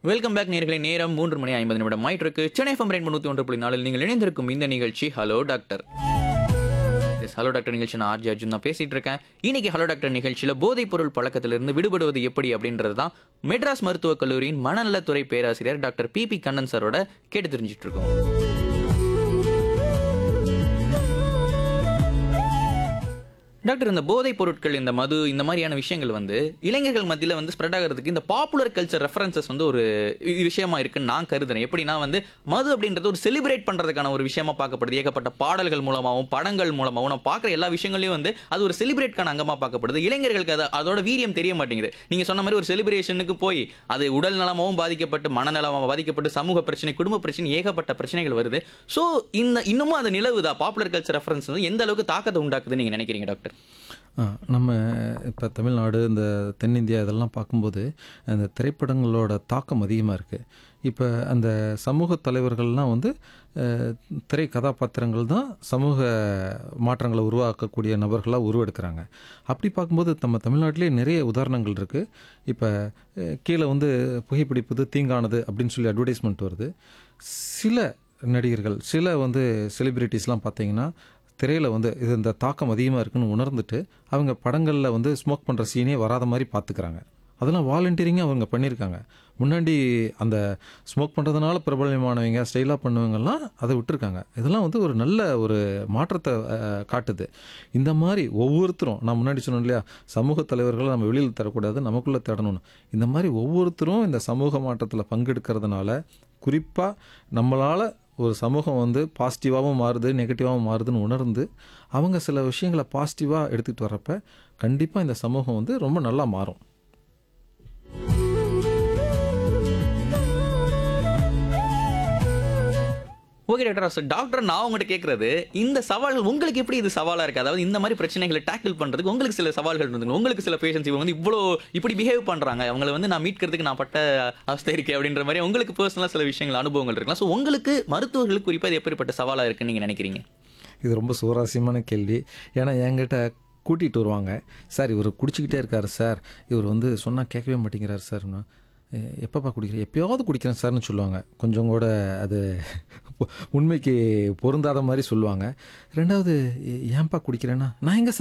welcome back நேர்களை நேரம் மூன்று மணி ஐம்பது நிமிடம் ஆயிட்டிருக்கு சென்னை எஃப்எம் ரெண்டு நூற்றி ஒன்று புள்ளி நாலில் நீங்கள் இணைந்திருக்கும் இந்த நிகழ்ச்சி hello doctor yes hello doctor நிகழ்ச்சி நான் ஆர்ஜி அர்ஜுன் தான் பேசிட்டு இருக்கேன் இன்னைக்கு ஹலோ டாக்டர் நிகழ்ச்சியில் போதைப் பொருள் பழக்கத்திலிருந்து விடுபடுவது எப்படி அப்படின்றது தான் மெட்ராஸ் மருத்துவக் கல்லூரியின் மனநலத்துறை பேராசிரியர் டாக்டர் பி பி கண்ணன் சாரோட கேட்டு தெரிஞ்சிட்டு இருக்கோம் டாக்டர் இந்த போதைப் பொருட்கள் இந்த மது இந்த மாதிரியான விஷயங்கள் வந்து இளைஞர்கள் மத்தியில் வந்து ஸ்ப்ரெட் ஆகிறதுக்கு இந்த பாப்புலர் கல்ச்சர் ரெஃபரன்சஸ் வந்து ஒரு வி- விஷயமா இருக்குன்னு நான் கருதுறேன் எப்படின்னா வந்து மது அப்படின்றது ஒரு செலிப்ரேட் பண்றதுக்கான ஒரு விஷயமா பார்க்கப்படுது ஏகப்பட்ட பாடல்கள் மூலமாகவும் படங்கள் மூலமாகவும் நான் பார்க்குற எல்லா விஷயங்களையும் வந்து அது ஒரு செலிப்ரேட்கான அங்கமா பார்க்கப்படுது இளைஞர்களுக்கு அது அதோட வீரியம் தெரிய மாட்டேங்குது நீங்க சொன்ன மாதிரி ஒரு செலிப்ரேஷனுக்கு போய் அது உடல் நலமாகவும் பாதிக்கப்பட்டு மனநலமாக பாதிக்கப்பட்டு சமூக பிரச்சனை குடும்ப பிரச்சனை ஏகப்பட்ட பிரச்சனைகள் வருது ஸோ இந்த இன்னமும் அந்த நிலவுதா பாப்புலர் கல்ச்சர் ரெஃபரன்ஸ் வந்து எந்த அளவுக்கு தாக்கத்தை உண்டாக்குதுன்னு நீங்க நினைக்கிறீங்க டாக்டர் ஆ, நம்ம இப்போ தமிழ்நாடு இந்த தென்னிந்தியா இதெல்லாம் பார்க்கும்போது அந்த திரைப்படங்களோட தாக்கம் அதிகமாக இருக்குது இப்போ அந்த சமூக தலைவர்கள்லாம் வந்து அஹ், திரை கதாபாத்திரங்கள் தான் சமூக மாற்றங்களை உருவாக்கக்கூடிய நபர்களாக உருவெடுக்கிறாங்க அப்படி பார்க்கும்போது நம்ம தமிழ்நாட்டிலே நிறைய உதாரணங்கள் இருக்குது இப்போ அஹ், கீழே வந்து புகைப்பிடிப்பது தீங்கானது அப்படின்னு சொல்லி அட்வர்டைஸ்மெண்ட் வருது சில நடிகர்கள் சில வந்து செலிபிரிட்டிஸ்லாம் பார்த்தீங்கன்னா திரையில் வந்து இது இந்த தாக்கம் அதிகமாக இருக்குன்னு உணர்ந்துட்டு அவங்க படங்களில் வந்து ஸ்மோக் பண்ணுற சீனே வராத மாதிரி பார்த்துக்கிறாங்க அதெல்லாம் வாலண்டியரிங்காக அவங்க பண்ணியிருக்காங்க முன்னாடி அந்த ஸ்மோக் பண்ணுறதுனால பிரபலமானவங்க ஸ்டைலாக பண்ணுவங்கெல்லாம் அதை விட்டுருக்காங்க இதெல்லாம் வந்து ஒரு நல்ல ஒரு மாற்றத்தை அஹ், காட்டுது இந்த மாதிரி ஒவ்வொருத்தரும் நான் முன்னாடி சொன்னேன் இல்லையா சமூக தலைவர்களை நம்ம வெளியில் தரக்கூடாது நமக்குள்ளே தேடணும்னு இந்த மாதிரி ஒவ்வொருத்தரும் இந்த சமூக மாற்றத்தில் பங்கெடுக்கிறதுனால குறிப்பாக நம்மளால் ஒரு சமூகம் வந்து பாசிட்டிவாகவும் மாறுது நெகட்டிவாகவும் மாறுதுன்னு உணர்ந்து அவங்க சில விஷயங்களை பாசிட்டிவாக எடுத்துகிட்டு வர்றப்ப கண்டிப்பாக இந்த சமூகம் வந்து ரொம்ப நல்லா மாறும் ஓகே டாக்டர் டாக்டர் நான் உங்கள்கிட்ட கேட்கறது இந்த சவால் உங்களுக்கு எப்படி இது சவாலா இருக்கு அதாவது இந்த மாதிரி பிரச்சனைகளை டேக்கிள் பண்றதுக்கு உங்களுக்கு சில சவால்கள் இருந்துங்க உங்களுக்கு சில பேஷன்ஸ் இவங்க வந்து இவ்வளோ இப்படி பிஹேவ் பண்றாங்க அவங்கள வந்து நான் மீட்கிறதுக்கு நான் பட்ட அவஸ்தை இருக்கே அப்படின்ற மாதிரி உங்களுக்கு பர்சனலாக சில விஷயங்கள் அனுபவங்கள் இருக்கலாம் ஸோ உங்களுக்கு மருத்துவர்களுக்கு குறிப்பாக இது எப்படிப்பட்ட சவாலா இருக்குன்னு நீங்க நினைக்கிறீங்க இது ரொம்ப சுவாரஸ்யமான கேள்வி ஏன்னா என்கிட்ட கூட்டிகிட்டு வருவாங்க சார் இவர் குடிச்சிக்கிட்டே இருக்கார் சார் இவர் வந்து சொன்னால் கேட்கவே மாட்டேங்கிறார் சார்னா எப்பப்பா குடிக்கிறேன் எப்பயாவது குடிக்கிறேன் சார்னு சொல்லுவாங்க கொஞ்சம் கூட அது உண்மைக்கு பொருந்தாத மாதிரி சொல்லுவாங்க ரெண்டாவது "ஏ- ஏன்பா குடிக்கிறேன்னா நான் எங்கே சார்